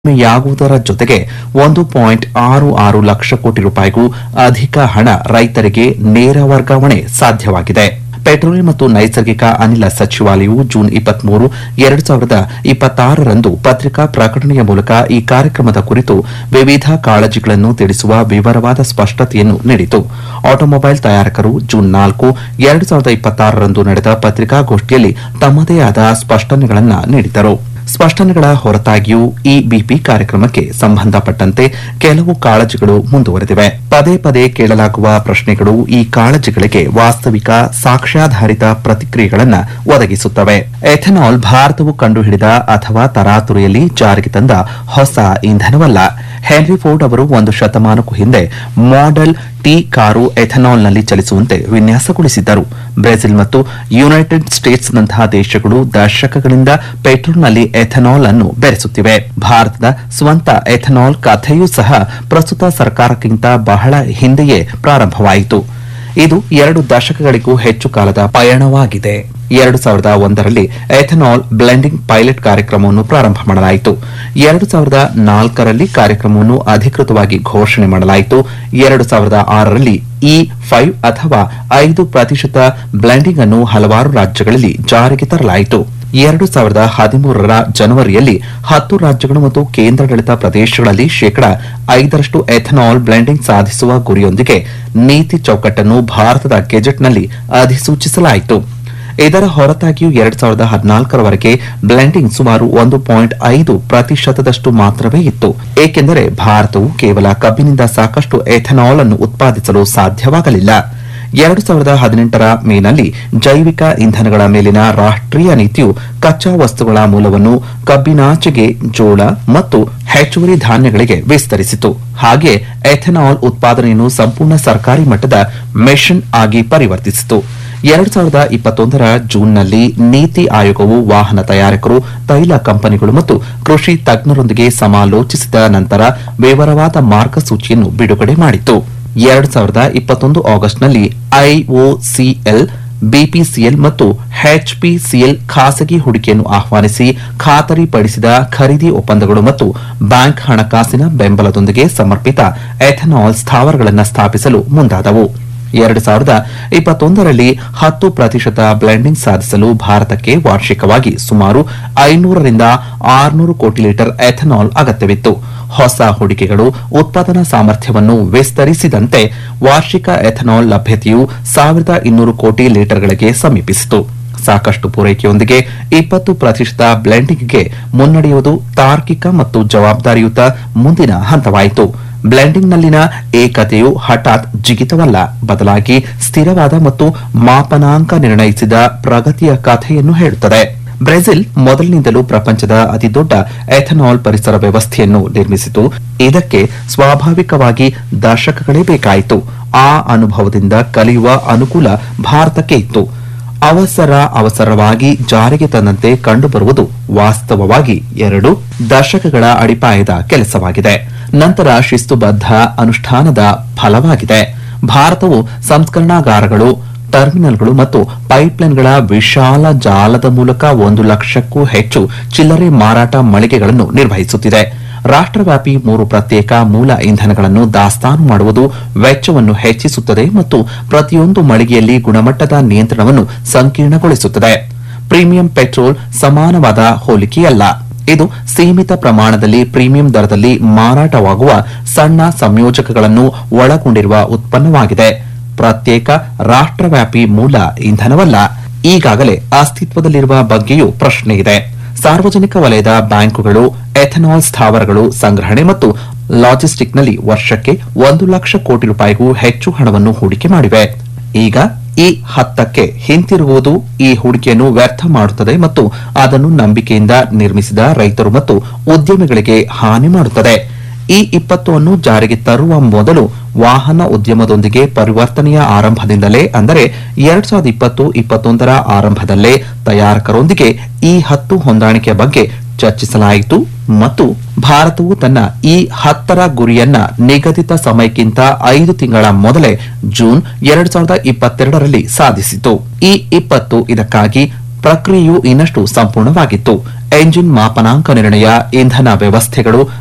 ಕಡಿಮೆಯಾಗುವುದರ ಜೊತೆಗೆ ಒಂದು ಪಾಯಿಂಟ್ ಆರು ಆರು ಲಕ್ಷ ಕೋಟಿ ರೂಪಾಯಿಗೂ ಅಧಿಕ ಹಣ ರೈತರಿಗೆ ನೇರ ವರ್ಗಾವಣೆ ಸಾಧ್ಯವಾಗಿದೆ ಪೆಟ್ರೋಲಿಯಂ ಮತ್ತು ನೈಸರ್ಗಿಕ ಅನಿಲ ಸಚಿವಾಲಯವು ಜೂನ್ ಇಪ್ಪತ್ಮೂರು ಎರಡು ಸಾವಿರದ ಇಪ್ಪತ್ತಾರರಂದು ಪತ್ರಿಕಾ ಪ್ರಕಟಣೆಯ ಮೂಲಕ ಈ ಕಾರ್ಯಕ್ರಮದ ಕುರಿತು ವಿವಿಧ ಕಾಳಜಿಗಳನ್ನು ತಿಳಿಸುವ ವಿವರವಾದ ಸ್ಪಷ್ಟತೆಯನ್ನು ನೀಡಿತು ಆಟೋಮೊಬೈಲ್ ತಯಾರಕರು ಜೂನ್ ನಾಲ್ಕು ಎರಡು ಸಾವಿರದ ಇಪ್ಪತ್ತಾರರಂದು ನಡೆದ ಪತ್ರಿಕಾಗೋಷ್ಠಿಯಲ್ಲಿ ತಮ್ಮದೇ ಆದ ಸ್ಪಷ್ಟನೆಗಳನ್ನು ನೀಡಿದರು ಸ್ಪಷ್ಟನೆಗಳ ಹೊರತಾಗಿಯೂ ಈ ಬಿಪಿ ಕಾರ್ಯಕ್ರಮಕ್ಕೆ ಸಂಬಂಧಪಟ್ಟಂತೆ ಕೆಲವು ಕಾಳಜಿಗಳು ಮುಂದುವರೆದಿವೆ ಪದೇ ಪದೇ ಕೇಳಲಾಗುವ ಪ್ರಶ್ನೆಗಳು ಈ ಕಾಳಜಿಗಳಿಗೆ ವಾಸ್ತವಿಕ ಸಾಕ್ಷ್ಯಾಧಾರಿತ ಪ್ರತಿಕ್ರಿಯೆಗಳನ್ನು ಒದಗಿಸುತ್ತವೆ ಎಥೆನಾಲ್ ಭಾರತವು ಕಂಡುಹಿಡಿದ ಅಥವಾ ತರಾತುರಿಯಲ್ಲಿ ಜಾರಿಗೆ ತಂದ ಹೊಸ ಇಂಧನವಲ್ಲ ಹೆನ್ರಿ ಫೋರ್ಡ್ ಅವರು ಒಂದು ಶತಮಾನಕ್ಕೂ ಹಿಂದೆ ಮಾಡೆಲ್ ಟಿ ಕಾರು ಎಥೆನಾಲ್ನಲ್ಲಿ ಚಲಿಸುವಂತೆ ವಿನ್ಯಾಸಗೊಳಿಸಿದ್ದರು ಬ್ರೆಜಿಲ್ ಮತ್ತು ಯುನೈಟೆಡ್ ಸ್ಟೇಟ್ಸ್ನಂತಹ ದೇಶಗಳು ದಶಕಗಳಿಂದ ಪೆಟ್ರೋಲ್ನಲ್ಲಿ ಎಥೆನಾಲ್ ಅನ್ನು ಬೆರೆಸುತ್ತಿವೆ ಭಾರತದ ಸ್ವಂತ ಎಥೆನಾಲ್ ಕಥೆಯೂ ಸಹ ಪ್ರಸ್ತುತ ಸರ್ಕಾರಕ್ಕಿಂತ ಬಹಳ ಹಿಂದೆಯೇ ಪ್ರಾರಂಭವಾಯಿತು ಇದು ಎರಡು ದಶಕಗಳಿಗೂ ಹೆಚ್ಚು ಕಾಲದ ಪಯಣವಾಗಿದೆ ಎರಡು ಸಾವಿರದ ಒಂದರಲ್ಲಿ ಎಥೆನಾಲ್ ಬ್ಲೆಂಡಿಂಗ್ ಪೈಲಟ್ ಕಾರ್ಯಕ್ರಮವನ್ನು ಪ್ರಾರಂಭ ಮಾಡಲಾಯಿತು ಎರಡು ಸಾವಿರದ ನಾಲ್ಕರಲ್ಲಿ ಕಾರ್ಯಕ್ರಮವನ್ನು ಅಧಿಕೃತವಾಗಿ ಘೋಷಣೆ ಮಾಡಲಾಯಿತು ಎರಡು ಸಾವಿರದ ಆರರಲ್ಲಿ ಇ ಫೈವ್ ಅಥವಾ ಐದು ಪ್ರತಿಶತ ಬ್ಲೆಂಡಿಂಗ್ ಅನ್ನು ಹಲವಾರು ರಾಜ್ಯಗಳಲ್ಲಿ ಜಾರಿಗೆ ತರಲಾಯಿತು ಎರಡು ಸಾವಿರದ ಹದಿಮೂರರ ಜನವರಿಯಲ್ಲಿ ಹತ್ತು ರಾಜ್ಯಗಳು ಮತ್ತು ಕೇಂದ್ರಾಡಳಿತ ಪ್ರದೇಶಗಳಲ್ಲಿ ಶೇಕಡ ಐದರಷ್ಟು ಎಥೆನಾಲ್ ಬ್ಲೆಂಡಿಂಗ್ ಸಾಧಿಸುವ ಗುರಿಯೊಂದಿಗೆ ನೀತಿ ಚೌಕಟ್ಟನ್ನು ಭಾರತದ ಗೆಜೆಟ್ನಲ್ಲಿ ಅಧಿಸೂಚಿಸಲಾಯಿತು ಇದರ ಹೊರತಾಗಿಯೂ ಎರಡ್ ಸಾವಿರದ ಹದಿನಾಲ್ಕರವರೆಗೆ ಬ್ಲೆಂಡಿಂಗ್ ಸುಮಾರು ಒಂದು ಪಾಯಿಂಟ್ ಐದು ಪ್ರತಿಶತದಷ್ಟು ಮಾತ್ರವೇ ಇತ್ತು ಏಕೆಂದರೆ ಭಾರತವು ಕೇವಲ ಕಬ್ಬಿನಿಂದ ಸಾಕಷ್ಟು ಎಥೆನಾಲ್ ಅನ್ನು ಉತ್ಪಾದಿಸಲು ಸಾಧ್ಯವಾಗಲಿಲ್ಲ ಎರಡು ಸಾವಿರದ ಹದಿನೆಂಟರ ಮೇನಲ್ಲಿ ಜೈವಿಕ ಇಂಧನಗಳ ಮೇಲಿನ ರಾಷ್ಟೀಯ ನೀತಿಯು ಕಚ್ಚಾ ವಸ್ತುಗಳ ಮೂಲವನ್ನು ಕಬ್ಬಿನಾಚೆಗೆ ಜೋಳ ಮತ್ತು ಹೆಚ್ಚುವರಿ ಧಾನ್ಯಗಳಿಗೆ ವಿಸ್ತರಿಸಿತು ಹಾಗೆ ಎಥೆನಾಲ್ ಉತ್ಪಾದನೆಯನ್ನು ಸಂಪೂರ್ಣ ಸರ್ಕಾರಿ ಮಟ್ಟದ ಮೆಷನ್ ಆಗಿ ಪರಿವರ್ತಿಸಿತು ಎರಡು ಸಾವಿರದ ಇಪ್ಪತ್ತೊಂದರ ಜೂನ್ನಲ್ಲಿ ನೀತಿ ಆಯೋಗವು ವಾಹನ ತಯಾರಕರು ತೈಲ ಕಂಪನಿಗಳು ಮತ್ತು ಕೃಷಿ ತಜ್ಞರೊಂದಿಗೆ ಸಮಾಲೋಚಿಸಿದ ನಂತರ ವಿವರವಾದ ಮಾರ್ಗಸೂಚಿಯನ್ನು ಬಿಡುಗಡೆ ಮಾಡಿತು ಎರಡು ಸಾವಿರದ ಇಪ್ಪತ್ತೊಂದು ಆಗಸ್ಟ್ನಲ್ಲಿ ಐಒಸಿಎಲ್ ಬಿಪಿಸಿಎಲ್ ಮತ್ತು ಎಚ್ಪಿಸಿಎಲ್ ಖಾಸಗಿ ಹೂಡಿಕೆಯನ್ನು ಆಹ್ವಾನಿಸಿ ಖಾತರಿಪಡಿಸಿದ ಖರೀದಿ ಒಪ್ಪಂದಗಳು ಮತ್ತು ಬ್ಯಾಂಕ್ ಹಣಕಾಸಿನ ಬೆಂಬಲದೊಂದಿಗೆ ಸಮರ್ಪಿತ ಎಥೆನಾಲ್ ಸ್ಥಾವರಗಳನ್ನು ಸ್ಥಾಪಿಸಲು ಮುಂದಾದವು ಎರಡು ಸಾವಿರದ ಇಪ್ಪತ್ತೊಂದರಲ್ಲಿ ಹತ್ತು ಪ್ರತಿಶತ ಬ್ಲೆಂಡಿಂಗ್ ಸಾಧಿಸಲು ಭಾರತಕ್ಕೆ ವಾರ್ಷಿಕವಾಗಿ ಸುಮಾರು ಐನೂರರಿಂದ ಆರುನೂರು ಕೋಟಿ ಲೀಟರ್ ಎಥೆನಾಲ್ ಅಗತ್ಯವಿತ್ತು ಹೊಸ ಹೂಡಿಕೆಗಳು ಉತ್ಪಾದನಾ ಸಾಮರ್ಥ್ಯವನ್ನು ವಿಸ್ತರಿಸಿದಂತೆ ವಾರ್ಷಿಕ ಎಥೆನಾಲ್ ಲಭ್ಯತೆಯು ಸಾವಿರದ ಇನ್ನೂರು ಕೋಟಿ ಲೀಟರ್ಗಳಿಗೆ ಸಮೀಪಿಸಿತು ಸಾಕಷ್ಟು ಪೂರೈಕೆಯೊಂದಿಗೆ ಇಪ್ಪತ್ತು ಪ್ರತಿಶತ ಬ್ಲೆಂಡಿಂಗ್ಗೆ ಮುನ್ನಡೆಯುವುದು ತಾರ್ಕಿಕ ಮತ್ತು ಜವಾಬ್ದಾರಿಯುತ ಮುಂದಿನ ಹಂತವಾಯಿತು ಬ್ಲೆಂಡಿಂಗ್ನಲ್ಲಿನ ಏಕತೆಯು ಹಠಾತ್ ಜಿಗಿತವಲ್ಲ ಬದಲಾಗಿ ಸ್ಥಿರವಾದ ಮತ್ತು ಮಾಪನಾಂಕ ನಿರ್ಣಯಿಸಿದ ಪ್ರಗತಿಯ ಕಥೆಯನ್ನು ಹೇಳುತ್ತದೆ ಬ್ರೆಜಿಲ್ ಮೊದಲಿನಿಂದಲೂ ಪ್ರಪಂಚದ ಅತಿದೊಡ್ಡ ಎಥೆನಾಲ್ ಪರಿಸರ ವ್ಯವಸ್ಥೆಯನ್ನು ನಿರ್ಮಿಸಿತು ಇದಕ್ಕೆ ಸ್ವಾಭಾವಿಕವಾಗಿ ದಶಕಗಳೇ ಬೇಕಾಯಿತು ಆ ಅನುಭವದಿಂದ ಕಲಿಯುವ ಅನುಕೂಲ ಭಾರತಕ್ಕೆ ಇತ್ತು ಅವಸರ ಅವಸರವಾಗಿ ಜಾರಿಗೆ ತಂದಂತೆ ಕಂಡುಬರುವುದು ವಾಸ್ತವವಾಗಿ ಎರಡು ದಶಕಗಳ ಅಡಿಪಾಯದ ಕೆಲಸವಾಗಿದೆ ನಂತರ ಶಿಸ್ತುಬದ್ಧ ಅನುಷ್ಠಾನದ ಫಲವಾಗಿದೆ ಭಾರತವು ಸಂಸ್ಕರಣಾಗಾರಗಳು ಟರ್ಮಿನಲ್ಗಳು ಮತ್ತು ಪೈಪ್ಲೈನ್ಗಳ ವಿಶಾಲ ಜಾಲದ ಮೂಲಕ ಒಂದು ಲಕ್ಷಕ್ಕೂ ಹೆಚ್ಚು ಚಿಲ್ಲರೆ ಮಾರಾಟ ಮಳಿಗೆಗಳನ್ನು ನಿರ್ವಹಿಸುತ್ತಿದೆ ರಾಷ್ಟವ್ಯಾಪಿ ಮೂರು ಪ್ರತ್ಯೇಕ ಮೂಲ ಇಂಧನಗಳನ್ನು ದಾಸ್ತಾನು ಮಾಡುವುದು ವೆಚ್ಚವನ್ನು ಹೆಚ್ಚಿಸುತ್ತದೆ ಮತ್ತು ಪ್ರತಿಯೊಂದು ಮಳಿಗೆಯಲ್ಲಿ ಗುಣಮಟ್ಟದ ನಿಯಂತ್ರಣವನ್ನು ಸಂಕೀರ್ಣಗೊಳಿಸುತ್ತದೆ ಪ್ರೀಮಿಯಂ ಪೆಟ್ರೋಲ್ ಸಮಾನವಾದ ಹೋಲಿಕೆಯಲ್ಲ ಇದು ಸೀಮಿತ ಪ್ರಮಾಣದಲ್ಲಿ ಪ್ರೀಮಿಯಂ ದರದಲ್ಲಿ ಮಾರಾಟವಾಗುವ ಸಣ್ಣ ಸಂಯೋಜಕಗಳನ್ನು ಒಳಗೊಂಡಿರುವ ಉತ್ಪನ್ನವಾಗಿದೆ ಪ್ರತ್ಯೇಕ ರಾಷ್ಟವ್ಯಾಪಿ ಮೂಲ ಇಂಧನವಲ್ಲ ಈಗಾಗಲೇ ಅಸ್ತಿತ್ವದಲ್ಲಿರುವ ಬಗ್ಗೆಯೂ ಪ್ರಶ್ನೆ ಇದೆ ಸಾರ್ವಜನಿಕ ವಲಯದ ಬ್ಯಾಂಕುಗಳು ಎಥೆನಾಲ್ ಸ್ಥಾವರಗಳು ಸಂಗ್ರಹಣೆ ಮತ್ತು ಲಾಜಿಸ್ಟಿಕ್ನಲ್ಲಿ ವರ್ಷಕ್ಕೆ ಒಂದು ಲಕ್ಷ ಕೋಟಿ ರೂಪಾಯಿಗೂ ಹೆಚ್ಚು ಹಣವನ್ನು ಹೂಡಿಕೆ ಮಾಡಿವೆ ಈಗ ಈ ಹತ್ತಕ್ಕೆ ಹಿಂತಿರುಗುವುದು ಈ ಹೂಡಿಕೆಯನ್ನು ವ್ಯರ್ಥ ಮಾಡುತ್ತದೆ ಮತ್ತು ಅದನ್ನು ನಂಬಿಕೆಯಿಂದ ನಿರ್ಮಿಸಿದ ರೈತರು ಮತ್ತು ಉದ್ಯಮಿಗಳಿಗೆ ಹಾನಿ ಮಾಡುತ್ತದೆ ಈ ಇಪ್ಪತ್ತು ಅನ್ನು ಜಾರಿಗೆ ತರುವ ಮೊದಲು ವಾಹನ ಉದ್ಯಮದೊಂದಿಗೆ ಪರಿವರ್ತನೆಯ ಆರಂಭದಿಂದಲೇ ಅಂದರೆ ಎರಡ್ ಸಾವಿರದ ಇಪ್ಪತ್ತು ಇಪ್ಪತ್ತೊಂದರ ಆರಂಭದಲ್ಲೇ ತಯಾರಕರೊಂದಿಗೆ ಈ ಹತ್ತು ಹೊಂದಾಣಿಕೆಯ ಬಗ್ಗೆ ಚರ್ಚಿಸಲಾಯಿತು ಮತ್ತು ಭಾರತವು ತನ್ನ ಈ ಹತ್ತರ ಗುರಿಯನ್ನ ನಿಗದಿತ ಸಮಯಕ್ಕಿಂತ ಐದು ತಿಂಗಳ ಮೊದಲೇ ಜೂನ್ ಎರಡ್ ಸಾವಿರದ ಇಪ್ಪತ್ತೆರಡರಲ್ಲಿ ಸಾಧಿಸಿತು ಈ ಇಪ್ಪತ್ತು ಇದಕ್ಕಾಗಿ ಪ್ರಕ್ರಿಯೆಯು ಇನ್ನಷ್ಟು ಸಂಪೂರ್ಣವಾಗಿತ್ತು ಎಂಜಿನ್ ಮಾಪನಾಂಕ ನಿರ್ಣಯ ಇಂಧನ ವ್ಯವಸ್ಥೆಗಳು